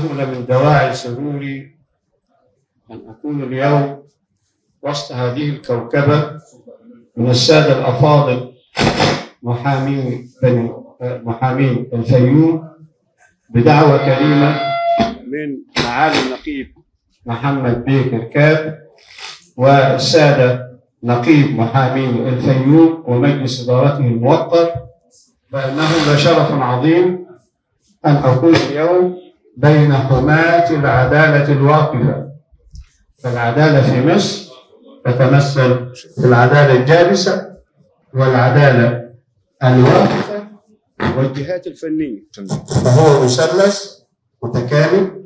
إنه لمن دواعي سروري أن أكون اليوم وسط هذه الكوكبة من السادة الأفاضل محامين بني محامين الفيوم بدعوة كريمة من معالي النقيب محمد بيه كركاب والسادة نقيب محامين الفيوم ومجلس إدارته الموقر فإنه لشرف عظيم أن أكون اليوم بين حماة العدالة الواقفة فالعدالة في مصر تتمثل في العدالة الجالسة والعدالة الواقفة والجهات الفنية فهو مثلث متكامل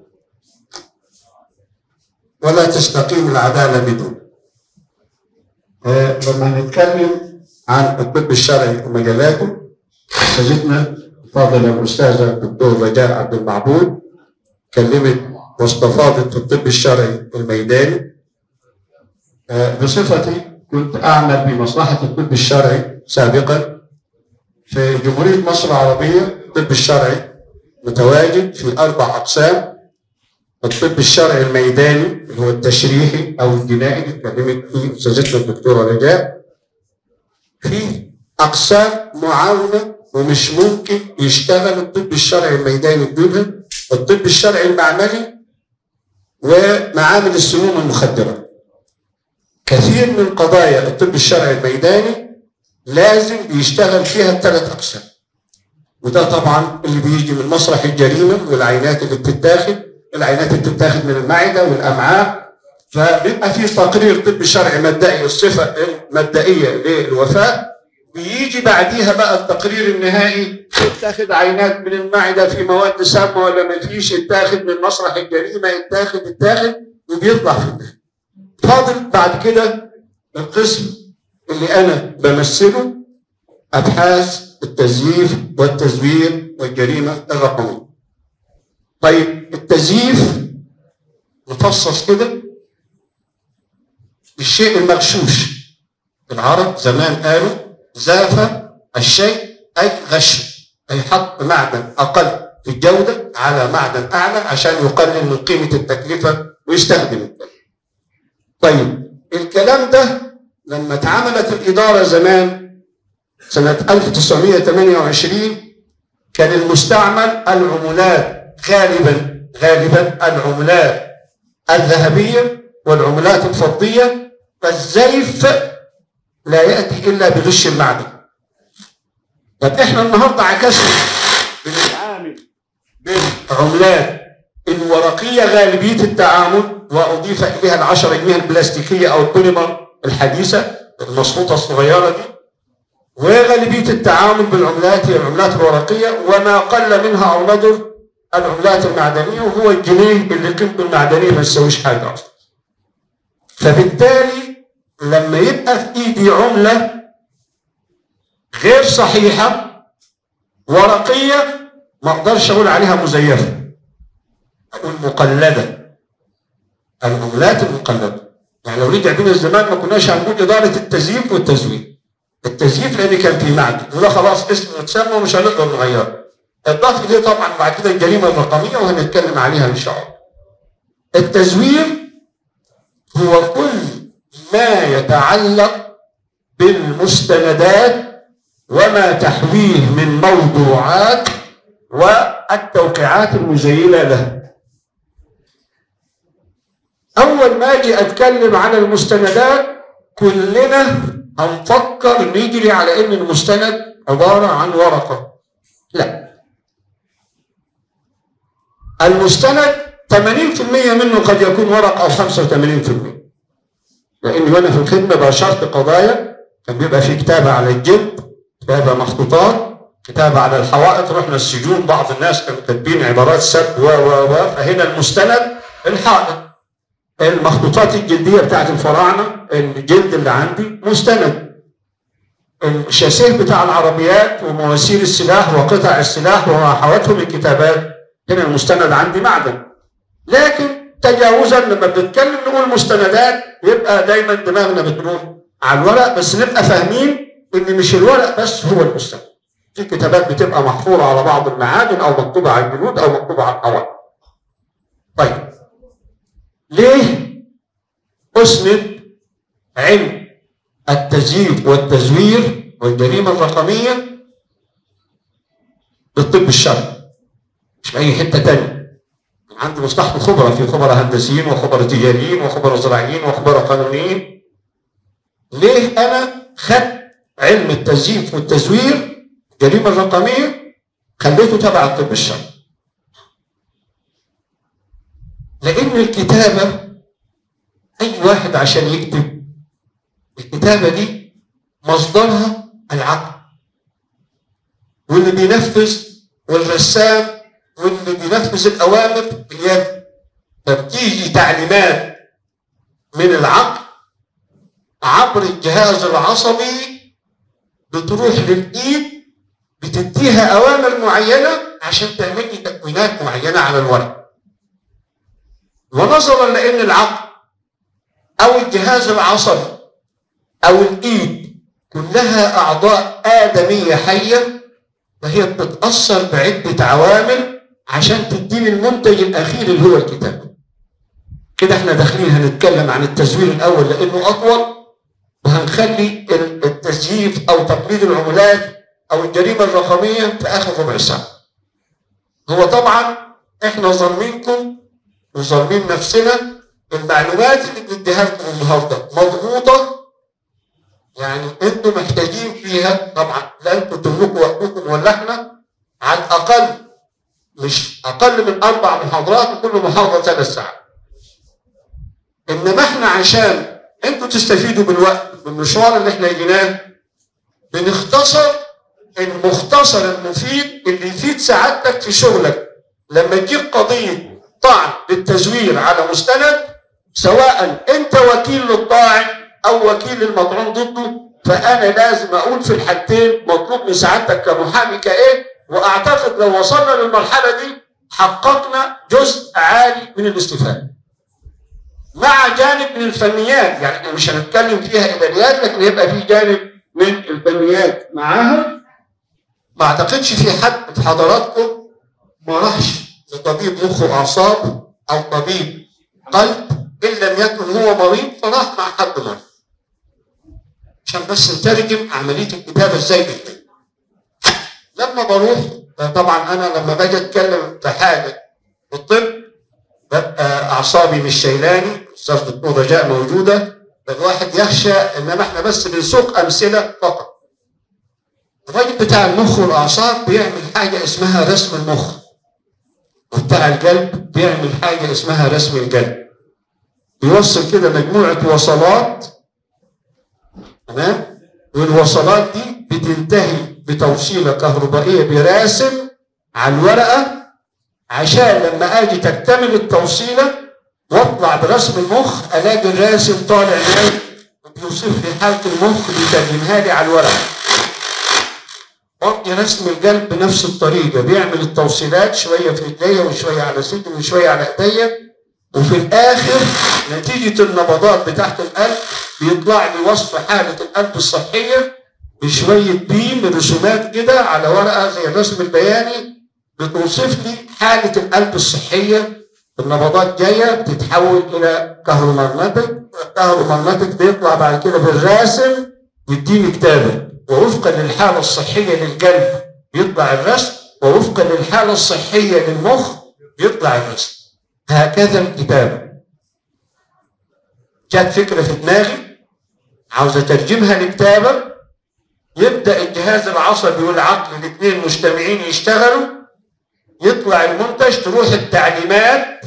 ولا تستقيم العدالة بدون آه، لما نتكلم عن الطب الشرعي ومجالاته سيدنا فاضل الأستاذة الدكتور رجاء عبد المعبود كلمت واستفاضت في الطب الشرعي الميداني آه، بصفتي كنت أعمل بمصلحة الطب الشرعي سابقا في جمهورية مصر العربية الطب الشرعي متواجد في أربع أقسام الطب الشرعي الميداني اللي هو التشريحي أو الجنائي اللي اتكلمت فيه أستاذتنا الدكتورة رجاء في أقسام معاونة ومش ممكن يشتغل الطب الشرعي الميداني بدونها الطب الشرعي المعملي ومعامل السموم المخدرة كثير من قضايا الطب الشرعي الميداني لازم يشتغل فيها الثلاث أقسام وده طبعا اللي بيجي من مسرح الجريمة والعينات اللي بتتاخد العينات اللي بتتاخد من المعدة والأمعاء فبيبقى في تقرير طب شرعي مبدئي الصفة المبدئية للوفاة بيجي بعديها بقى التقرير النهائي يتاخد عينات من المعدة في مواد سامة ولا ما فيش يتاخد من مسرح الجريمة يتاخد يتاخد وبيطلع في النهاية فاضل بعد كده القسم اللي أنا بمثله أبحاث التزييف والتزوير والجريمة الرقمية طيب التزييف مفصص كده بالشيء المغشوش العرب زمان قالوا زاف الشيء أي غش أي حط معدن أقل في الجودة على معدن أعلى عشان يقلل من قيمة التكلفة ويستخدم التكلفة طيب الكلام ده لما اتعملت الإدارة زمان سنة 1928 كان المستعمل العملات غالبا غالبا العملات الذهبية والعملات الفضية فالزيف لا يأتي إلا بغش المعدن طب احنا النهارده عكسنا بنتعامل بالعملات الورقية غالبية التعامل وأضيف إليها العشرة جنيه البلاستيكية أو البوليمر الحديثة المصفوطة الصغيرة دي وغالبية التعامل بالعملات هي العملات الورقية وما قل منها أو نضر العملات المعدنية وهو الجنيه اللي قيمته المعدنية ما تسويش حاجة أصلا فبالتالي لما يبقى في إيدي عملة غير صحيحة ورقية ما أقدرش أقول عليها مزيفة أقول مقلدة العملات المقلدة يعني لو رجع بينا الزمان ما كناش هنقول إدارة التزييف والتزوير التزييف لأن كان في معدن وده خلاص اسمه اتسمى ومش هنقدر نغيره اضاف اليه طبعا بعد كده الجريمه الرقميه وهنتكلم عليها ان شاء الله. التزوير هو كل ما يتعلق بالمستندات وما تحويه من موضوعات والتوقيعات المزينه لها. اول ما اجي اتكلم عن المستندات كلنا هنفكر نجري على ان المستند عباره عن ورقه. لا المستند 80% منه قد يكون ورق او 85% لاني وانا في الخدمه باشرت قضايا كان بيبقى في كتابه على الجلد كتابه مخطوطات كتابه على الحوائط رحنا السجون بعض الناس كانوا كاتبين عبارات سب و و و فهنا المستند الحائط المخطوطات الجلديه بتاعت الفراعنه الجلد اللي عندي مستند الشاسيه بتاع العربيات ومواسير السلاح وقطع السلاح وما حوتهم الكتابات هنا المستند عندي معدن لكن تجاوزا لما بنتكلم نقول مستندات يبقى دايما دماغنا بتروح على الورق بس نبقى فاهمين ان مش الورق بس هو المستند في كتابات بتبقى محفوره على بعض المعادن او مكتوبه على الجلود او مكتوبه على القواعد طيب ليه أسند علم التزييف والتزوير والجريمة الرقمية بالطب الشرعي مش في أي حتة تانية عندي مصلحة الخبراء في خبراء هندسيين وخبراء تجاريين وخبراء زراعيين وخبراء قانونيين ليه أنا خدت علم التزييف والتزوير الجريمة الرقمية خليته تبع الطب الشرعي لأن الكتابة أي واحد عشان يكتب الكتابة دي مصدرها العقل واللي بينفذ والرسام واللي بينفذ الأوامر باليد فبتيجي تعليمات من العقل عبر الجهاز العصبي بتروح للإيد بتديها أوامر معينة عشان تعمل لي تكوينات معينة على الورق ونظرا لأن العقل أو الجهاز العصبي أو الإيد كلها أعضاء آدمية حية فهي بتتأثر بعدة عوامل عشان تديني المنتج الأخير اللي هو الكتاب كده احنا داخلين هنتكلم عن التزوير الأول لأنه أطول وهنخلي التزييف أو تقليد العملات أو الجريمة الرقمية في آخر ربع ساعة هو طبعا احنا ظالمينكم وظالمين نفسنا المعلومات اللي بنديها لكم النهارده مضغوطه يعني انتم محتاجين فيها طبعا لا انتم تملكوا وقتكم ولا احنا على الاقل مش اقل من اربع محاضرات وكل محاضره ثلاث ساعات انما احنا عشان انتم تستفيدوا بالوقت بالمشوار اللي احنا جيناه بنختصر المختصر المفيد اللي يفيد سعادتك في شغلك لما تجيب قضيه طعن للتزوير على مستند سواء انت وكيل للطاعن او وكيل للمطعون ضده فانا لازم اقول في الحالتين مطلوب من سعادتك كمحامي كايه واعتقد لو وصلنا للمرحله دي حققنا جزء عالي من الاستفاده. مع جانب من الفنيات يعني احنا مش هنتكلم فيها اداريات لكن يبقى في جانب من الفنيات معاها ما اعتقدش في حد في حضراتكم ما راحش لطبيب مخ واعصاب او طبيب قلب ان لم يكن هو مريض فراح مع حد مريض عشان بس نترجم عمليه الكتابه ازاي بتتم لما بروح طبعا انا لما باجي اتكلم في حاجه في الطب ببقى اعصابي مش شايلاني استاذ الدكتور رجاء موجوده الواحد يخشى انما احنا بس بنسوق امثله فقط الراجل بتاع المخ والاعصاب بيعمل حاجه اسمها رسم المخ وبتاع القلب بيعمل حاجه اسمها رسم القلب بيوصل كده مجموعه وصلات تمام والوصلات دي بتنتهي بتوصيله كهربائيه براسم على الورقه عشان لما اجي تكتمل التوصيله واطلع برسم المخ الاقي الراسم طالع نايم وبيوصف لي حاله المخ بيترجمها لي على الورقه. برضه رسم القلب بنفس الطريقه بيعمل التوصيلات شويه في رجليا وشويه على صدري وشويه على ايديا وفي الاخر نتيجه النبضات بتاعت القلب بيطلع لي وصف حاله القلب الصحيه بشويه بيم رسومات كده على ورقه زي الرسم البياني بتوصف لي حالة القلب الصحية النبضات جاية بتتحول إلى كهرومغناطيك الكهرومغناطيك بيطلع بعد كده بالراسم يديني كتابة ووفقا للحالة الصحية للقلب يطلع الرسم ووفقا للحالة الصحية للمخ يطلع الرسم هكذا الكتابة جت فكرة في دماغي عاوز أترجمها لكتابة يبدأ الجهاز العصبي والعقل الاثنين مجتمعين يشتغلوا يطلع المنتج تروح التعليمات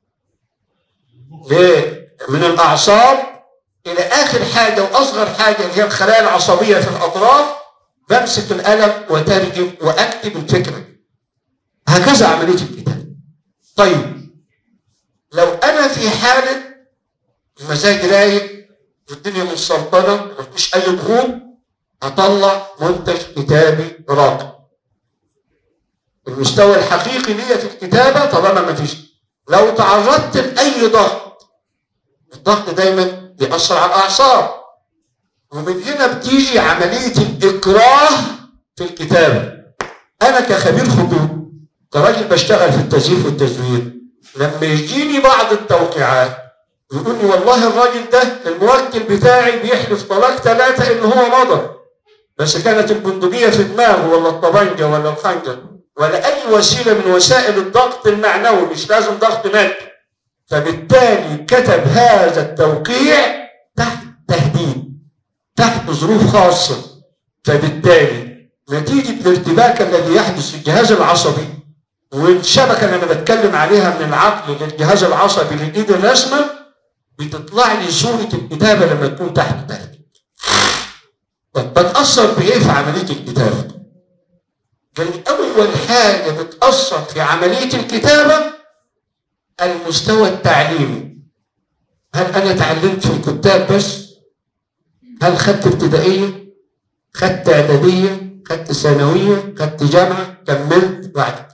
من الاعصاب الى اخر حاجه واصغر حاجه اللي هي الخلايا العصبيه في الاطراف بمسك القلم وترجم واكتب الفكره هكذا عمليه الكتاب طيب لو انا في حاله المزاج رايق والدنيا مسلطنه مفيش اي ضغوط هطلع منتج كتابي راقي المستوى الحقيقي ليا في الكتابه طالما ما فيش لو تعرضت لاي ضغط الضغط دايما بيأثر على الاعصاب ومن هنا بتيجي عمليه الاكراه في الكتابه انا كخبير خطوط كراجل بشتغل في التزييف والتزوير لما يجيني بعض التوقيعات يقول لي والله الراجل ده الموكل بتاعي بيحلف طلاق ثلاثة إن هو مضى بس كانت البندقية في دماغه ولا الطبنجة ولا الخنجر ولا أي وسيلة من وسائل الضغط المعنوي مش لازم ضغط مادي فبالتالي كتب هذا التوقيع تحت تهديد تحت ظروف خاصة فبالتالي نتيجة الارتباك الذي يحدث في الجهاز العصبي والشبكة اللي أنا بتكلم عليها من العقل للجهاز العصبي للإيد الرسمة بتطلع لي صورة الكتابة لما تكون تحت تهديد. طب بتأثر بإيه في عملية الكتابة؟ كان أول حاجة بتأثر في عملية الكتابة المستوى التعليمي. هل أنا اتعلمت في الكتاب بس؟ هل خدت ابتدائية؟ خدت إعدادية؟ خدت ثانوية؟ خدت جامعة؟ كملت بعد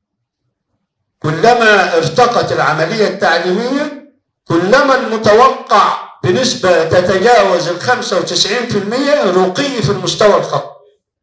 كلما ارتقت العملية التعليمية كلما المتوقع بنسبة تتجاوز ال 95% رقي في المستوى الخط.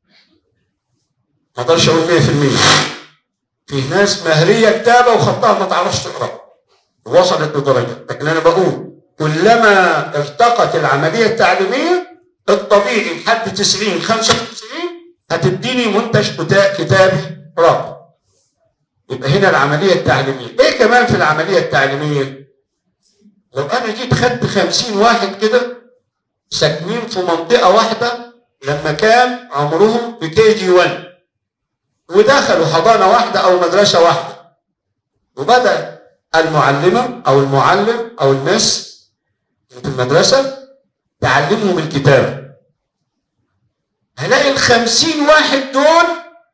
ما اقدرش اقول 100%. في ناس مهرية كتابة وخطها ما تعرفش تقرا. وصلت لدرجة، لكن انا بقول كلما ارتقت العملية التعليمية الطبيعي لحد 90 95 هتديني منتج كتابي راقي. يبقى هنا العملية التعليمية، ايه كمان في العملية التعليمية؟ لو انا جيت خدت خمسين واحد كده ساكنين في منطقة واحدة لما كان عمرهم في كي جي 1 ودخلوا حضانة واحدة أو مدرسة واحدة وبدأ المعلمة أو المعلم أو المس في المدرسة تعلمهم الكتابة هلاقي الخمسين واحد دول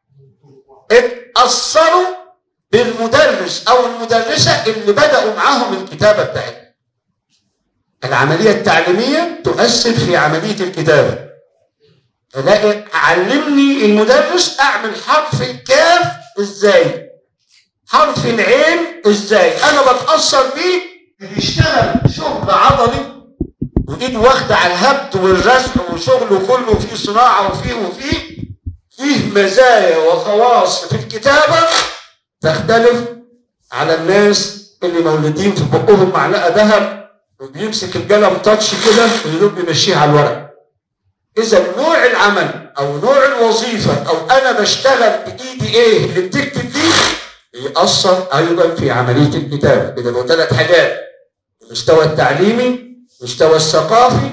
اتأثروا بالمدرس أو المدرسة اللي بدأوا معاهم الكتابة بتاعتهم العملية التعليمية تؤثر في عملية الكتابة الاقي علمني المدرس اعمل حرف الكاف ازاي حرف العين ازاي انا بتاثر بيه بيشتغل شغل عضلي وايده واخده على الهبد والرسم وشغله كله فيه صناعه وفيه وفيه فيه مزايا وخواص في الكتابه تختلف على الناس اللي مولودين في بقهم معلقه ذهب وبيمسك القلم تاتش كده ويدوب بيمشيه على الورق. اذا نوع العمل او نوع الوظيفه او انا بشتغل بايدي ايه اللي بتكتب دي بيأثر ايضا في عمليه الكتابه كده بقول ثلاث حاجات المستوى التعليمي المستوى الثقافي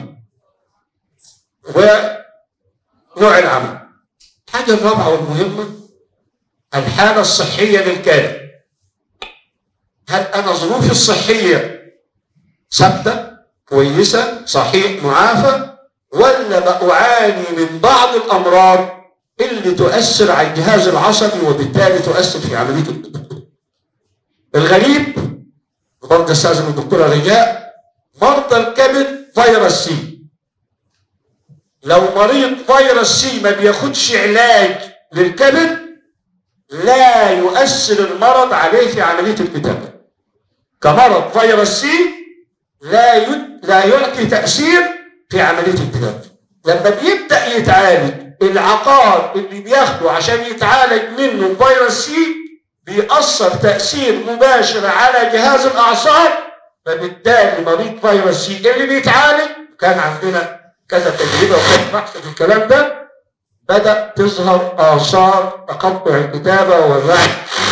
ونوع العمل. الحاجه الرابعه والمهمه الحاله الصحيه للكاتب. هل انا ظروفي الصحيه ثابته كويسه صحيح معافى ولا بعاني من بعض الامراض اللي تؤثر على الجهاز العصبي وبالتالي تؤثر في عمليه الكتابه. الغريب برضه استاذن الدكتوره رجاء مرضى الكبد فيروس سي لو مريض فيروس سي ما بياخدش علاج للكبد لا يؤثر المرض عليه في عمليه الكتابه كمرض فيروس سي لا لا يعطي تأثير في عملية الكتابة. لما بيبدأ يتعالج العقار اللي بياخده عشان يتعالج منه فيروس سي بيأثر تأثير مباشر على جهاز الأعصاب فبالتالي مريض فيروس سي اللي بيتعالج كان عندنا كذا تجربة وكذا بحث في الكلام ده بدأ تظهر آثار تقطع الكتابة والرعي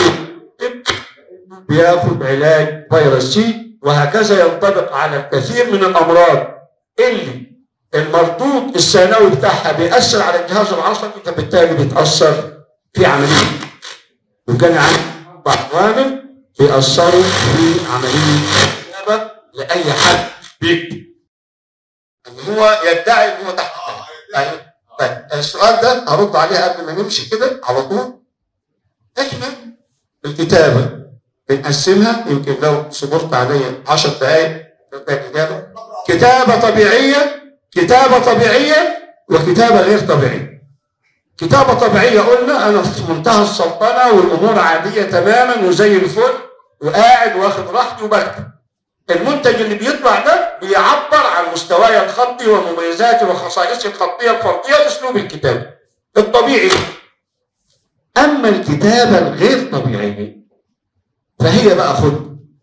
بياخد علاج فيروس سي وهكذا ينطبق على الكثير من الامراض اللي المردود الثانوي بتاعها بيأثر على الجهاز العصبي فبالتالي بيتأثر في عملية وكان عندي أربع عوامل بيأثروا في عملية الكتابة لأي حد بيكتب. اللي هو يدعي إن هو تحت طيب طيب السؤال ده هرد عليه قبل ما نمشي كده على طول. إحنا الكتابة بنقسمها يمكن لو صبرت عليا 10 دقائق الإجابة كتابة طبيعية كتابة طبيعية وكتابة غير طبيعية كتابة طبيعية قلنا أنا في منتهى السلطنة والأمور عادية تماما وزي الفل وقاعد واخد راحتي وبكتب المنتج اللي بيطلع ده بيعبر عن مستواي الخطي ومميزاتي وخصائصي الخطية الفردية وأسلوب الكتابة الطبيعي أما الكتابة الغير طبيعية فهي بقى خد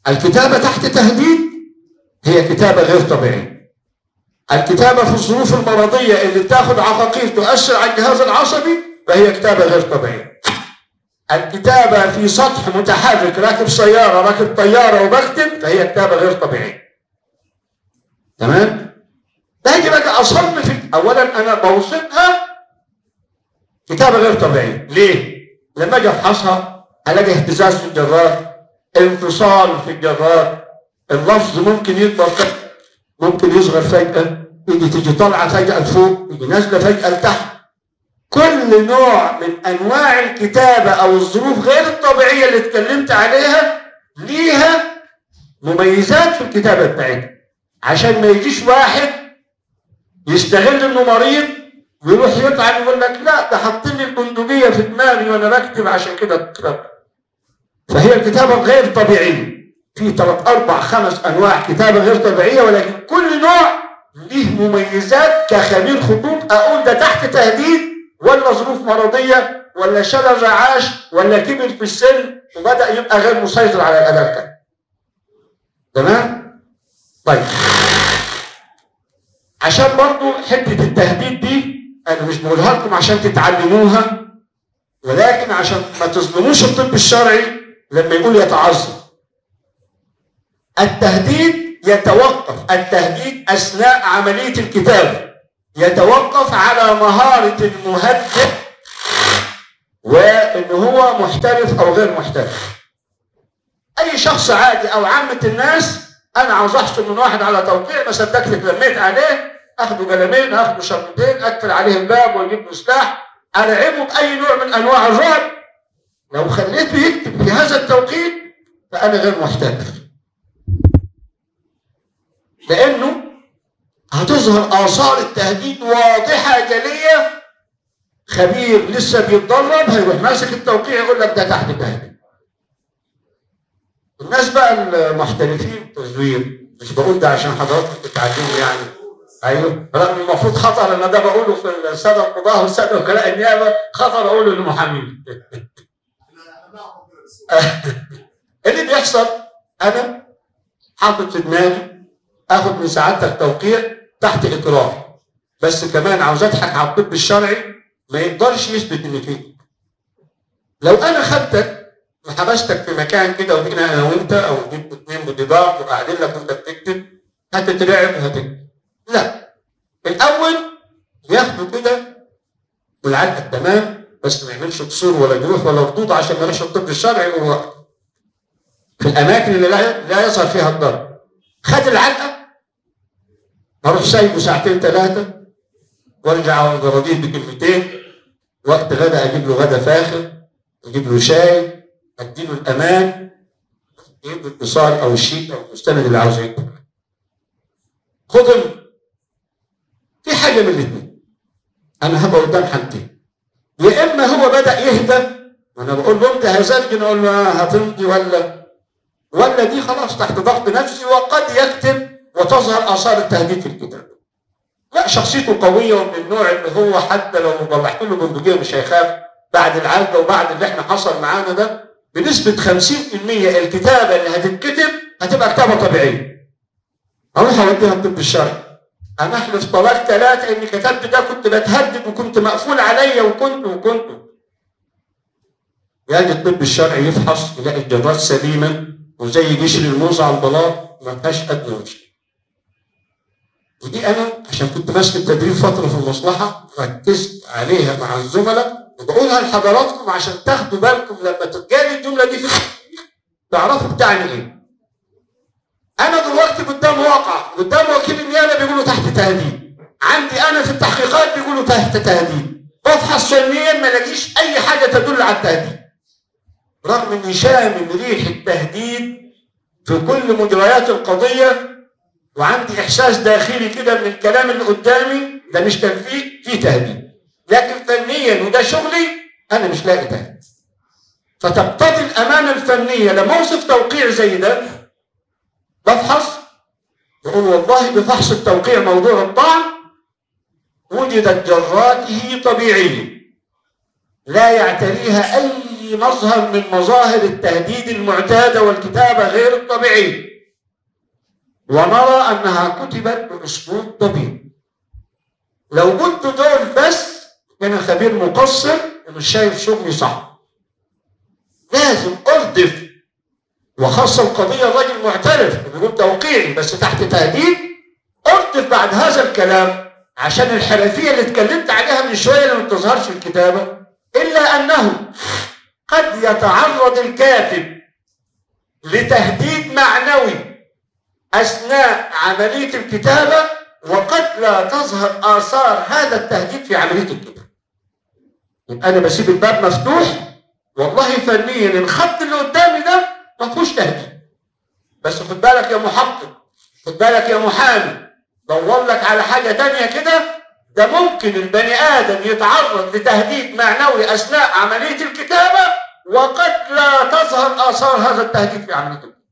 الكتابة تحت تهديد هي كتابة غير طبيعية الكتابة في الظروف المرضية اللي بتاخد عقاقير تؤثر على الجهاز العصبي فهي كتابة غير طبيعية الكتابة في سطح متحرك راكب سيارة راكب طيارة وبكتب فهي كتابة غير طبيعية تمام؟ باجي بقى أصنف أولا أنا بوصفها كتابة غير طبيعية ليه؟ لما أجي أفحصها ألاقي اهتزاز في الجرار انفصال في الجرار اللفظ ممكن يكبر فجأة ممكن يصغر فجأة يجي تيجي طالعة فجأة لفوق يجي نازلة فجأة لتحت كل نوع من انواع الكتابه او الظروف غير الطبيعيه اللي اتكلمت عليها ليها مميزات في الكتابه بتاعتها عشان ما يجيش واحد يستغل انه مريض ويروح يطعن يقول لك لا ده حاطين لي البندقيه في دماغي وانا بكتب عشان كده بكتب فهي الكتابه غير طبيعيه في ثلاث اربع خمس انواع كتابه غير طبيعيه ولكن كل نوع ليه مميزات كخبير خطوط اقول ده تحت تهديد ولا ظروف مرضية ولا شلل رعاش ولا كبر في السن وبدأ يبقى غير مسيطر على الأداء ده تمام؟ طيب عشان برضو حتة التهديد دي أنا مش بقولها لكم عشان تتعلموها ولكن عشان ما تظلموش الطب الشرعي لما يقول يتعظم التهديد يتوقف التهديد أثناء عملية الكتابة يتوقف على مهارة المهدد وإن هو محترف أو غير محترف أي شخص عادي أو عامة الناس أنا عاوز أحصل من واحد على توقيع ما صدقت لميت عليه أخده قلمين أخده شرطتين أقفل عليه الباب وأجيب له سلاح أرعبه بأي نوع من أنواع الرعب لو خليته يكتب في هذا التوقيت فأنا غير محترف لأنه هتظهر آثار التهديد واضحة جلية خبير لسه بيتدرب هيروح ماسك التوقيع يقول لك ده تحت تهديد الناس بقى المحترفين التزوير مش بقول ده عشان حضراتكم تتعلموا يعني ايوه رغم المفروض خطر انا ده بقوله في الساده القضاه والساده وكلاء النيابه خطر اقوله للمحامين اللي بيحصل انا حاطط في دماغي اخد من سعادتك توقيع تحت اقرار بس كمان عاوز اضحك على الطب الشرعي ما يقدرش يثبت ان فيك لو انا خدتك وحبستك في مكان كده وجينا انا وانت او جبت اثنين بضباط وقاعدين لك وانت بتكتب هتترعب وهتكتب لا الاول ياخدوا كده والعلقه تمام بس ما يعملش كسور ولا جروح ولا خطوط عشان ما يروحش الطب الشرعي ووقت في الاماكن اللي لا يظهر فيها الضرر خد العلقه اروح سايبه ساعتين ثلاثه وارجع على الجرادين بكلمتين وقت غدا اجيب له غدا فاخر اجيب له شاي اديله الامان يجيب الاتصال او الشيك او المستند اللي عاوز يكتب خد في حاجه من الاثنين انا هبقى قدام حالتين يا اما هو بدا يهدى وانا بقول له انت هزلجن اقول له هتمضي ولا ولا دي خلاص تحت ضغط نفسي وقد يكتب وتظهر آثار التهديد في الكتاب. لا شخصيته قوية ومن النوع اللي هو حتى لو طلعت له بندقية مش هيخاف بعد العالجة وبعد اللي احنا حصل معانا ده بنسبة 50% الكتابة اللي هتتكتب هتبقى كتابة طبيعية. أروح أوديها الطب الشرعي. أنا أحلف طلاق ثلاثة إني كتبت ده كنت بتهدد وكنت مقفول عليا وكنت وكنت. يجي الطب الشرعي يفحص يلاقي الجرات سليمة وزي جشر الموز على البلاط ما فيهاش أدنى مشكلة. ودي انا عشان كنت ماسك التدريب فتره في المصلحه ركزت عليها مع الزملاء وبقولها لحضراتكم عشان تاخدوا بالكم لما تتجالي الجمله دي في تعرفوا بتعني ايه. انا دلوقتي قدام واقع قدام وكيل النيابه بيقولوا تحت تهديد. عندي انا في التحقيقات بيقولوا تحت تهديد. بفحص فنيا ما لاقيش اي حاجه تدل على التهديد. رغم ان شامم ريح التهديد في كل مجريات القضيه وعندي احساس داخلي كده من الكلام اللي قدامي ده مش تنفيذ فيه تهديد لكن فنيا وده شغلي انا مش لاقي تهديد فتقتضي الامانه الفنيه لما اوصف توقيع زي ده بفحص بقول والله بفحص التوقيع موضوع الطعن وجدت جراته طبيعيه لا يعتريها اي في مظهر من مظاهر التهديد المعتادة والكتابة غير الطبيعية ونرى أنها كتبت بأسلوب طبيعي لو قلت دول بس كان خبير مقصر مش شايف شغلي صح لازم أردف وخاصة القضية الراجل معترف بيقول توقيعي بس تحت تهديد أردف بعد هذا الكلام عشان الحرفية اللي اتكلمت عليها من شوية اللي ما بتظهرش في الكتابة إلا أنه قد يتعرض الكاتب لتهديد معنوي أثناء عملية الكتابة وقد لا تظهر آثار هذا التهديد في عملية الكتابة يبقى أنا بسيب الباب مفتوح والله فنيا الخط اللي قدامي ده ما فيهوش تهديد بس خد بالك يا محقق خد بالك يا محامي دور لك على حاجة تانية كده ده ممكن البني آدم يتعرض لتهديد معنوي أثناء عملية الكتابة وقد لا تظهر آثار هذا التهديد في عملية الكتابة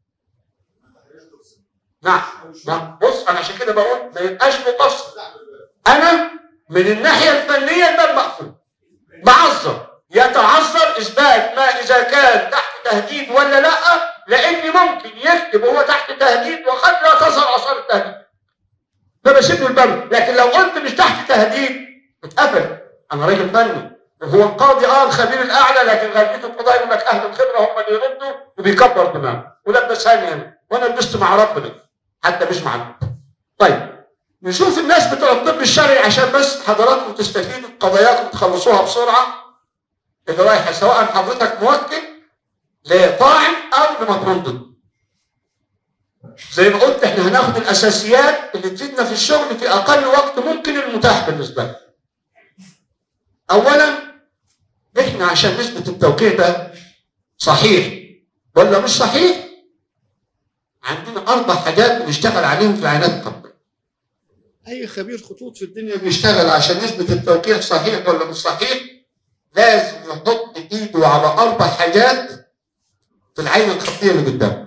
نعم نعم بص أنا عشان كده بقول ما يبقاش مقصر أنا من الناحية الفنية الباب مقفول بعذر يتعذر إثبات ما إذا كان تحت تهديد ولا لا لأن ممكن يكتب وهو تحت تهديد وقد لا تظهر آثار التهديد فبسيب له الباب لكن لو قلت مش تحت تهديد اتقفل انا راجل فني وهو القاضي اه الخبير الاعلى لكن غالبيه القضاء يقول لك اهل الخبره هم اللي يردوا وبيكبر دماغه ولبسهاني انا وانا لبست مع ربنا حتى مش مع الناس طيب نشوف الناس بتوع الطب الشرعي عشان بس حضراتكم تستفيدوا قضاياكم تخلصوها بسرعه اللي رايحه سواء حضرتك موكل لطاعن او لمطرود زي ما قلت احنا هناخد الاساسيات اللي تفيدنا في الشغل في اقل وقت ممكن المتاح بالنسبه لنا. اولا احنا عشان نثبت التوقيع ده صحيح ولا مش صحيح عندنا اربع حاجات بنشتغل عليهم في العينات الطبيه. اي خبير خطوط في الدنيا بيشتغل عشان يثبت التوقيع صحيح ولا مش صحيح لازم يحط ايده على اربع حاجات في العين الخطيه اللي قدامه.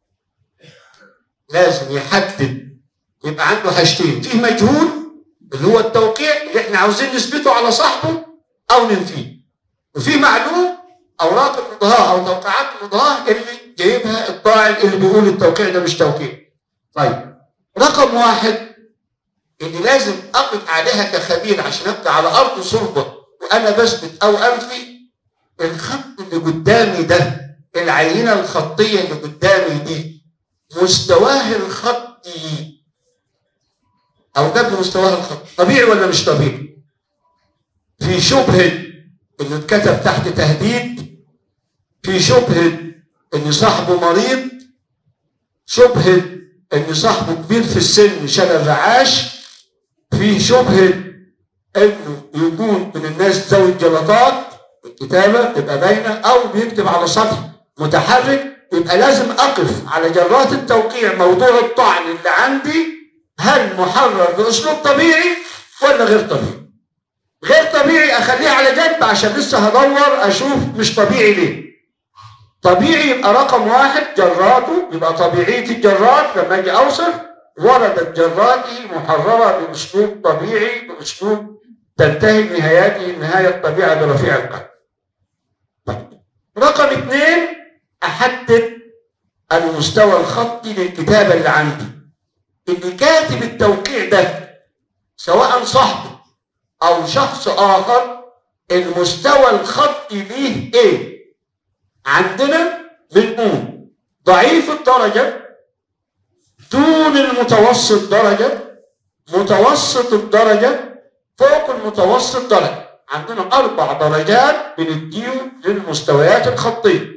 لازم يحدد يبقى عنده حاجتين فيه مجهول اللي هو التوقيع اللي احنا عاوزين نثبته على صاحبه او ننفيه وفي معلوم اوراق القضاء او توقيعات القضاء اللي جايبها الطاعن اللي بيقول التوقيع ده مش توقيع طيب رقم واحد اللي لازم اقف عليها كخبير عشان ابقى على ارض صلبه وانا بثبت او انفي الخط اللي قدامي ده العينه الخطيه اللي قدامي دي مستواه الخطي او قبل مستواه الخطي طبيعي ولا مش طبيعي في شبهه انه اتكتب تحت تهديد في شبهه ان صاحبه مريض شبهه ان صاحبه كبير في السن شلل رعاش في شبهه انه يكون من الناس ذوي الجلطات الكتابه تبقى باينه او بيكتب على سطح متحرك يبقى لازم اقف على جرات التوقيع موضوع الطعن اللي عندي هل محرر باسلوب طبيعي ولا غير طبيعي؟ غير طبيعي اخليه على جنب عشان لسه هدور اشوف مش طبيعي ليه. طبيعي يبقى رقم واحد جراته يبقى طبيعيه الجرات لما اجي اوصف وردت جراتي محرره باسلوب طبيعي باسلوب تنتهي نهاياته النهايه الطبيعه برفيع القلب. طيب. رقم اثنين احدد المستوى الخطي للكتابه اللي عندي اللي كاتب التوقيع ده سواء صاحبي او شخص اخر المستوى الخطي ليه ايه عندنا بنقول ضعيف الدرجه دون المتوسط درجه متوسط الدرجه فوق المتوسط درجه عندنا اربع درجات بنديهم للمستويات الخطيه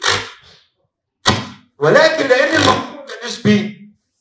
ولكن لان المفروض نسبي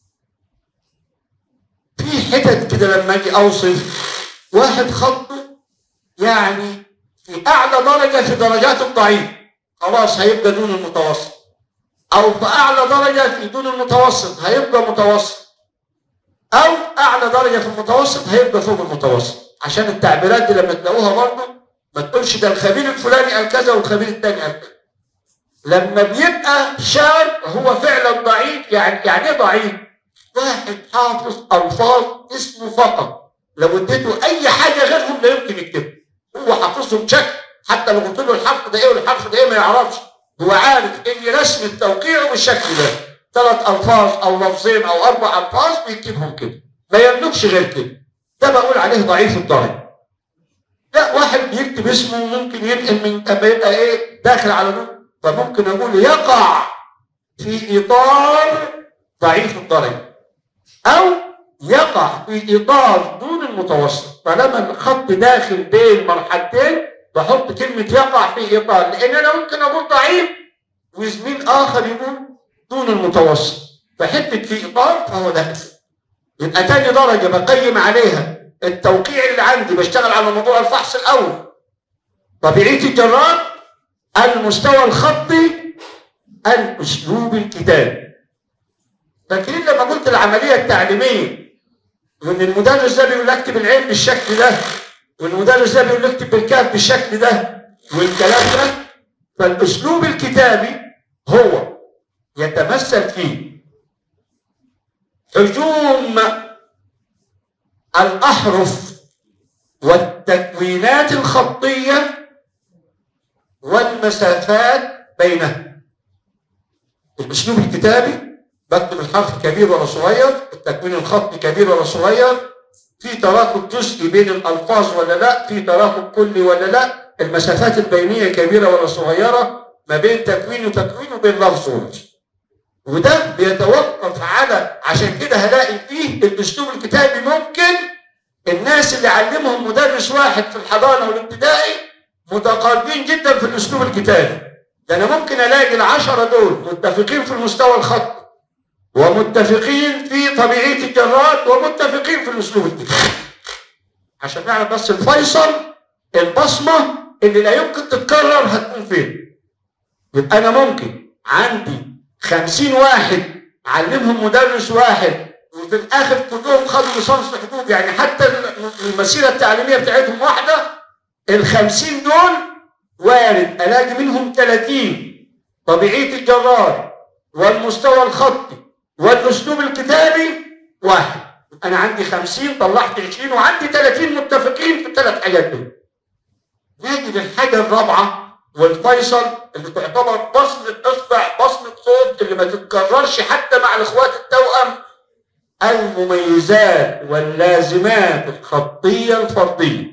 في حتت كده لما اجي اوصف واحد خطه يعني في اعلى درجه في درجات الضعيف خلاص هيبقى دون المتوسط او في اعلى درجه في دون المتوسط هيبقى متوسط او اعلى درجه في المتوسط هيبقى فوق المتوسط عشان التعبيرات دي لما تلاقوها برضه ما تقولش ده الخبير الفلاني قال كذا والخبير الثاني قال كذا لما بيبقى شاذ هو فعلا ضعيف يعني يعني ايه ضعيف؟ واحد حافظ الفاظ اسمه فقط لو اديته اي حاجه غيرهم لا يمكن يكتبها هو حافظهم بشكل حتى لو قلت له الحرف ده ايه والحرف ده ايه ما يعرفش هو عارف ان رسم التوقيع بالشكل ده ثلاث الفاظ او لفظين او اربع الفاظ بيكتبهم كده ما يملكش غير كده ده بقول عليه ضعيف الدرجه لا واحد بيكتب اسمه ممكن ينقل من يبقى ايه داخل على نور فممكن اقول يقع في اطار ضعيف الدرجه او يقع في اطار دون المتوسط طالما الخط داخل بين مرحلتين بحط كلمه يقع في اطار لان انا ممكن اقول ضعيف وزميل اخر يقول دون المتوسط فحته في اطار فهو ده يبقى تاني درجه بقيم عليها التوقيع اللي عندي بشتغل على موضوع الفحص الاول طبيعيه الجراد المستوى الخطي الاسلوب الكتابي فاكرين لما قلت العمليه التعليميه وان المدرس ده بيقول اكتب العين بالشكل ده والمدرس ده بيقول اكتب بالكاف بالشكل ده والكلام ده فالاسلوب الكتابي هو يتمثل في هجوم الأحرف والتكوينات الخطية والمسافات بينها الأسلوب الكتابي بكتب الحرف كبير ولا صغير التكوين الخطي كبير ولا صغير في تراكم جزئي بين الألفاظ ولا لا في تراكم كلي ولا لا المسافات البينية كبيرة ولا صغيرة ما بين تكوين وتكوين وبين لفظ ولفظ وده بيتوقف على عشان كده هلاقي فيه الاسلوب الكتابي ممكن الناس اللي علمهم مدرس واحد في الحضانه والابتدائي متقاربين جدا في الاسلوب الكتابي ده انا ممكن الاقي العشره دول متفقين في المستوى الخطي ومتفقين في طبيعيه الجراد ومتفقين في الاسلوب الكتابي عشان نعرف بس الفيصل البصمه اللي لا يمكن تتكرر هتكون فين يبقى انا ممكن عندي خمسين واحد علمهم مدرس واحد وفي الاخر كلهم خدوا ليسانس حقوق يعني حتى المسيره التعليميه بتاعتهم واحده الخمسين دول وارد الاقي منهم 30 طبيعيه الجرار والمستوى الخطي والاسلوب الكتابي واحد انا عندي 50 طلعت 20 وعندي 30 متفقين في الثلاث حاجات دول نجد الحاجه الرابعه والفيصل اللي تعتبر بصمة اصبع بصمة صوت اللي ما تتكررش حتى مع الاخوات التوأم المميزات واللازمات الخطية الفردية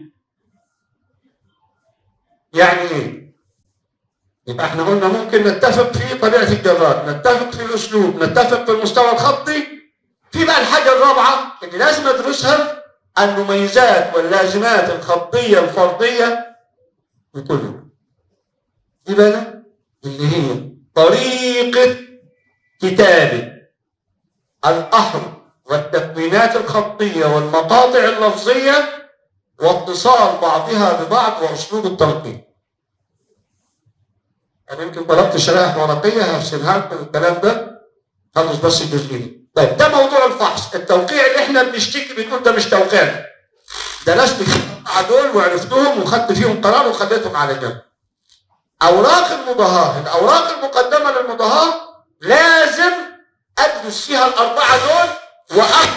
يعني ايه؟ يبقى احنا قلنا ممكن نتفق في طبيعة الجراد نتفق في الاسلوب نتفق في المستوى الخطي في بقى الحاجة الرابعة اللي لازم ادرسها المميزات واللازمات الخطية الفردية بكله دي بقى اللي هي طريقة كتابة الأحرف والتكوينات الخطية والمقاطع اللفظية واتصال بعضها ببعض وأسلوب التلقين. أنا يمكن طلبت شرائح ورقية هرسلها لكم الكلام ده خلص بس الجزئين. طيب ده موضوع الفحص، التوقيع اللي احنا بنشتكي بنقول ده مش توقيع. درست الأربعة دول وعرفتهم وخدت فيهم قرار وخليتهم على جنب. أوراق المضاهاة، الأوراق المقدمة للمضاهاة لازم أدرس فيها الأربعة دول وأمر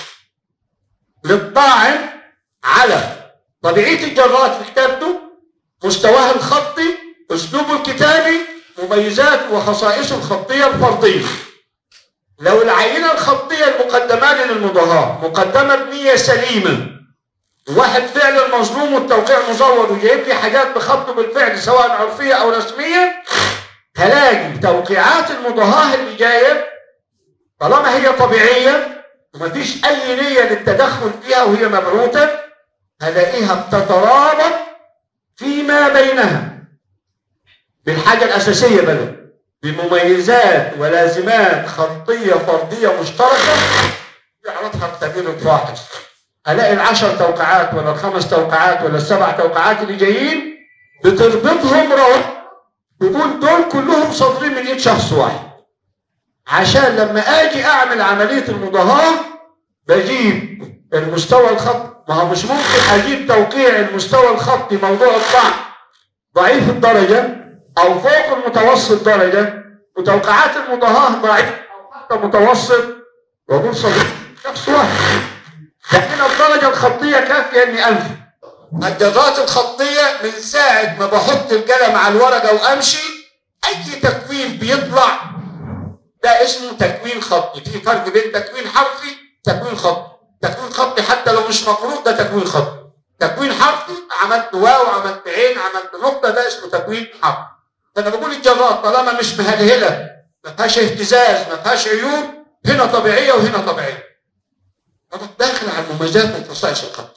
للطاعن على طبيعية الجرات في كتابته مستواه الخطي أسلوبه الكتابي مميزاته وخصائصه الخطية الفردية لو العينة الخطية المقدمة للمضاهاة مقدمة بنية سليمة واحد فعلا مظلوم والتوقيع مزور وجايب لي حاجات بخطه بالفعل سواء عرفية أو رسمية هلاقي توقيعات المضاهاة اللي جاية طالما هي طبيعية ومفيش أي نية للتدخل فيها وهي مبعوثة هلاقيها بتترابط فيما بينها بالحاجة الأساسية بقى بمميزات ولازمات خطية فردية مشتركة يعرضها الخبير الفاحص الاقي العشر توقعات ولا الخمس توقعات ولا السبع توقعات اللي جايين بتربطهم روح يقول دول كلهم صادرين من ايد شخص واحد عشان لما اجي اعمل عمليه المضاهاه بجيب المستوى الخطي ما هو مش ممكن اجيب توقيع المستوى الخطي موضوع الطعن ضعيف الدرجه او فوق المتوسط درجه وتوقعات المضاهاه ضعيف او تحت متوسط واقول صديق شخص واحد لكن الدرجه الخطيه كافيه اني انفي الجرات الخطيه من ساعه ما بحط القلم على الورقه وامشي اي بيطلع ده اسمه تكوين خطي في فرق بين تكوين حرفي تكوين خطي تكوين خطي حتى لو مش مقروء ده تكوين خطي تكوين حرفي عملت واو عملت عين عملت نقطه ده اسمه تكوين حرفي فانا بقول الجرات طالما مش مهلهله ما فيهاش اهتزاز ما فيهاش عيوب هنا طبيعيه وهنا طبيعيه. داخل على المميزات من خصائص الخط.